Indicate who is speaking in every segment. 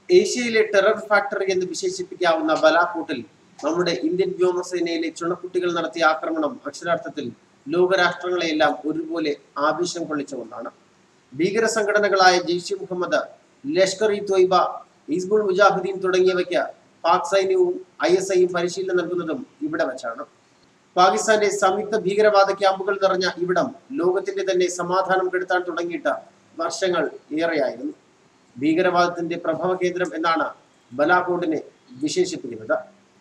Speaker 1: ഏഷ്യയിലെ terror factory എന്ന് വിശേഷിപ്പിക്കാവുന്ന ബലാക്കോട്ടിൽ നമ്മുടെ ഇന്ത്യൻ വ്യോമസേനയിലെ ചുണക്കുട്ടികൾ നടത്തിയ ആക്രമണം അക്ഷരാർത്ഥത്തിൽ ലോകരാഷ്ട്രങ്ങളെയെല്ലാം ഒരുപോലെ ആവേശം കൊള്ളിച്ച ഒന്നാണ് ഭീകര സംഘടനകളായ ജെയ്ഷെ മുഹമ്മദ് ലഷ്കർ ഇ ത്വയ്ബ ഹിസ്ബുൾ മുജാഹിദീൻ തുടങ്ങിയവയ്ക്ക് പാക് സൈന്യവും ഐ എസ് ഐയും പരിശീലനം നൽകുന്നതും ഇവിടെ വെച്ചാണ് പാകിസ്ഥാന്റെ സംയുക്ത ഭീകരവാദ ക്യാമ്പുകൾ നിറഞ്ഞ ഇവിടം ലോകത്തിന്റെ തന്നെ സമാധാനം കെടുത്താൻ തുടങ്ങിയിട്ട് വർഷങ്ങൾ ഏറെയായിരുന്നു ഭീകരവാദത്തിന്റെ പ്രഭവ കേന്ദ്രം എന്നാണ് ബലാകോട്ടിനെ വിശേഷിപ്പിക്കുന്നത്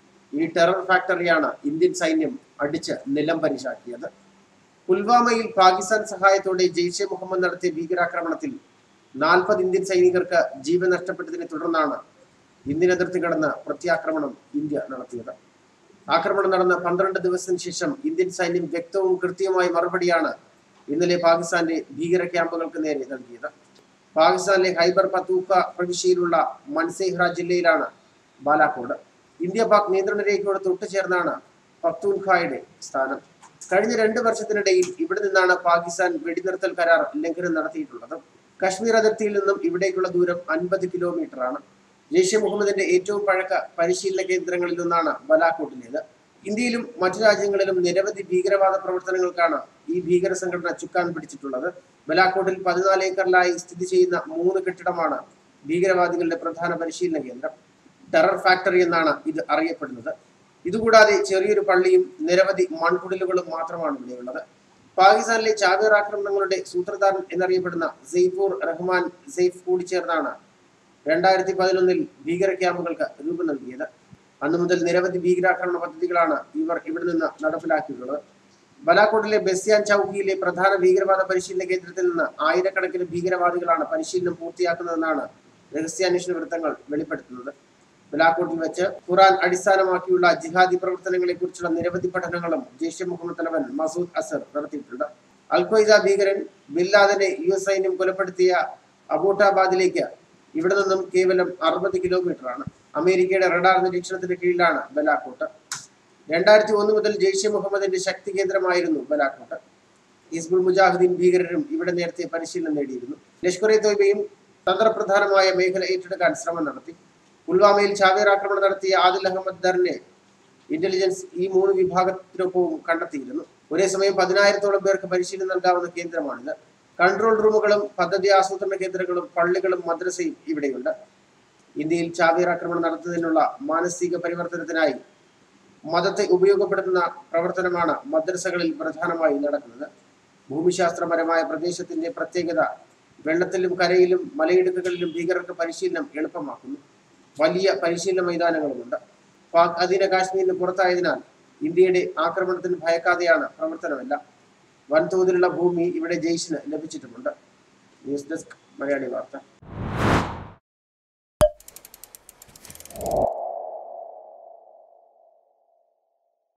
Speaker 1: ഈ ടെറർ ഫാക്ടറിയാണ് ഇന്ത്യൻ സൈന്യം അടിച്ച് നിലം പരിശാക്കിയത് പുൽവാമയിൽ പാകിസ്ഥാൻ സഹായത്തോടെ ജെയ്ഷെ മുഹമ്മദ് നടത്തിയ ഭീകരാക്രമണത്തിൽ നാൽപ്പത് ഇന്ത്യൻ സൈനികർക്ക് ജീവൻ നഷ്ടപ്പെട്ടതിനെ തുടർന്നാണ് ഇന്ത്യൻ അതിർത്തി കടന്ന് പ്രത്യാക്രമണം ഇന്ത്യ നടത്തിയത് ആക്രമണം നടന്ന പന്ത്രണ്ട് ദിവസത്തിന് ശേഷം ഇന്ത്യൻ സൈന്യം വ്യക്തവും കൃത്യവുമായ മറുപടിയാണ് ഇന്നലെ പാകിസ്ഥാന്റെ ഭീകര ക്യാമ്പുകൾക്ക് നേരെ നൽകിയത് പാകിസ്ഥാനിലെ ഹൈബർ പത്തൂക്ക പ്രവിശ്യയിലുള്ള മൻസേഹ്ര ജില്ലയിലാണ് ബാലാക്കോട് ഇന്ത്യ പാക് നിയന്ത്രണ രേഖയോട് തൊട്ടുചേർന്നാണ് പക്തൂൻഖായുടെ സ്ഥാനം കഴിഞ്ഞ രണ്ട് വർഷത്തിനിടയിൽ ഇവിടെ നിന്നാണ് പാകിസ്ഥാൻ വെടിനിർത്തൽ കരാർ ലംഘനം നടത്തിയിട്ടുള്ളത് കശ്മീർ അതിർത്തിയിൽ നിന്നും ഇവിടേക്കുള്ള ദൂരം അൻപത് കിലോമീറ്റർ ആണ് ജെയ്ഷെ മുഹമ്മദിന്റെ ഏറ്റവും പഴക്ക പരിശീലന കേന്ദ്രങ്ങളിൽ ഒന്നാണ് ബലാക്കോട്ടിലേത് ഇന്ത്യയിലും മറ്റു രാജ്യങ്ങളിലും നിരവധി ഭീകരവാദ പ്രവർത്തനങ്ങൾക്കാണ് ഈ ഭീകര സംഘടന ചുക്കാൻ പിടിച്ചിട്ടുള്ളത് ബലാക്കോട്ടിൽ പതിനാല് ഏക്കറിലായി സ്ഥിതി ചെയ്യുന്ന മൂന്ന് കെട്ടിടമാണ് ഭീകരവാദികളുടെ പ്രധാന പരിശീലന കേന്ദ്രം ടെറർ ഫാക്ടറി എന്നാണ് ഇത് അറിയപ്പെടുന്നത് ഇതുകൂടാതെ ചെറിയൊരു പള്ളിയും നിരവധി മൺകുടിലുകളും മാത്രമാണ് ഇവിടെയുള്ളത് പാകിസ്ഥാനിലെ ചാവേർ ആക്രമണങ്ങളുടെ സൂത്രധാരൻ എന്നറിയപ്പെടുന്ന സെയ്ഫൂർ റഹ്മാൻ സെയ്ഫ് കൂടി ചേർന്നാണ് രണ്ടായിരത്തി പതിനൊന്നിൽ ഭീകര ക്യാമ്പുകൾക്ക് രൂപം നൽകിയത് അന്നു മുതൽ നിരവധി ഭീകരാക്രമണ പദ്ധതികളാണ് ഇവർ ഇവിടെ നിന്ന് നടപ്പിലാക്കിയിട്ടുള്ളത് ബലാക്കോട്ടിലെ ബെസ്യാൻ ചൌക്കിയിലെ പ്രധാന ഭീകരവാദ പരിശീലന കേന്ദ്രത്തിൽ നിന്ന് ആയിരക്കണക്കിന് ഭീകരവാദികളാണ് പരിശീലനം പൂർത്തിയാക്കുന്നതെന്നാണ് രഹസ്യാന്വേഷണ വൃത്തങ്ങൾ വെളിപ്പെടുത്തുന്നത് ബലാക്കോട്ടിൽ വെച്ച് ഖുറാൻ അടിസ്ഥാനമാക്കിയുള്ള ജിഹാദി പ്രവർത്തനങ്ങളെ കുറിച്ചുള്ള നിരവധി പഠനങ്ങളും ജെയ്ഷെ മുഹമ്മദ് തലവൻ മസൂദ് അസർ നടത്തിയിട്ടുണ്ട് അൽ ഖ്വയ്ദ ഭീകരൻ ബില്ലാദനെ യു എസ് സൈന്യം കൊലപ്പെടുത്തിയ അബോട്ടാബാദിലേക്ക് ഇവിടെ നിന്നും കേവലം അറുപത് കിലോമീറ്റർ ആണ് അമേരിക്കയുടെ റഡാർ നിരീക്ഷണത്തിന് കീഴിലാണ് ബലാക്കോട്ട് രണ്ടായിരത്തി ഒന്ന് മുതൽ ജെയ്ഷെ മുഹമ്മദിന്റെ ശക്തി കേന്ദ്രമായിരുന്നു ബലാക്കോട്ട് ഹിസ്ബുൾ മുജാഹിദീൻ ഭീകരരും ഇവിടെ നേരത്തെ പരിശീലനം നേടിയിരുന്നു ലഷ്കർ ഇ തൊയ്ബയും തന്ത്രപ്രധാനമായ മേഖല ഏറ്റെടുക്കാൻ ശ്രമം നടത്തി പുൽവാമയിൽ ചാവേർ ആക്രമണം നടത്തിയ ആദിൽ അഹമ്മദ് ദറിനെ ഇന്റലിജൻസ് ഈ മൂന്ന് വിഭാഗത്തിനൊപ്പവും കണ്ടെത്തിയിരുന്നു ഒരേ സമയം പതിനായിരത്തോളം പേർക്ക് പരിശീലനം നൽകാവുന്ന കേന്ദ്രമാണിത് കൺട്രോൾ റൂമുകളും പദ്ധതി ആസൂത്രണ കേന്ദ്രങ്ങളും പള്ളികളും മദ്രസയും ഇവിടെയുണ്ട് ഇന്ത്യയിൽ ചാവേർ ആക്രമണം നടത്തുന്നതിനുള്ള മാനസിക പരിവർത്തനത്തിനായി മതത്തെ ഉപയോഗപ്പെടുത്തുന്ന പ്രവർത്തനമാണ് മദ്രസകളിൽ പ്രധാനമായി നടക്കുന്നത് ഭൂമിശാസ്ത്രപരമായ പ്രദേശത്തിന്റെ പ്രത്യേകത വെള്ളത്തിലും കരയിലും മലയിടുക്കുകളിലും ഭീകരർക്ക് പരിശീലനം എളുപ്പമാക്കുന്നു വലിയ പരിശീലന മൈതാനങ്ങളുമുണ്ട് പാക് അധീന കാശ്മീരിന് പുറത്തായതിനാൽ ഇന്ത്യയുടെ ആക്രമണത്തിന് ഭയക്കാതെയാണ് പ്രവർത്തനമെല്ലാം വൻതോതിലുള്ള ഭൂമി ഇവിടെ ജെയ്ഷിന് ലഭിച്ചിട്ടുമുണ്ട് ന്യൂസ് ഡെസ്ക് മലയാളി വാർത്ത